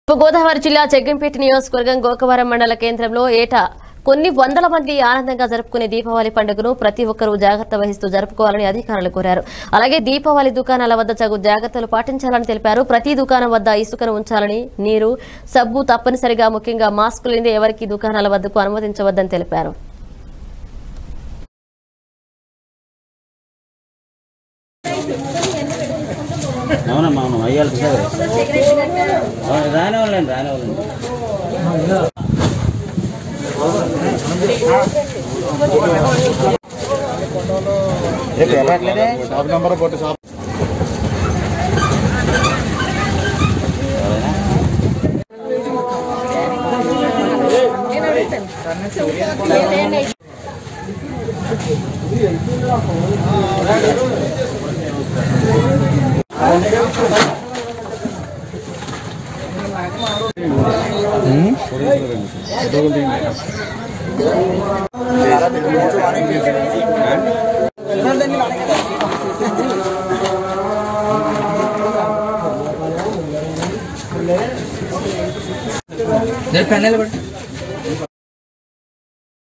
గోదావరి జిల్లా జగ్గంపేట నియోజకవర్గం గోకవరం మండల కేంద్రంలో ఏటా కొన్ని వందల మంది ఆనందంగా జరుపుకునే దీపావళి పండుగను ప్రతి ఒక్కరూ జాగ్రత్త వహిస్తూ జరుపుకోవాలని అధికారులు కోరారు అలాగే దీపావళి దుకాణాల వద్ద తగు జాగ్రత్తలు పాటించాలని తెలిపారు ప్రతి దుకాణం వద్ద ఇసుకను ఉంచాలని నీరు సబ్బు తప్పనిసరిగా ముఖ్యంగా మాస్కులు లేని ఎవరికి దుకాణాల వద్దకు అనుమతించవద్దని తెలిపారు అవునమ్మా అవును అయ్యాలి సార్ రాని వాళ్ళండి రాని వాళ్ళండి షాప్ నెంబర్ కొట్టి షాప్ జర పెన్నెలు పట్టు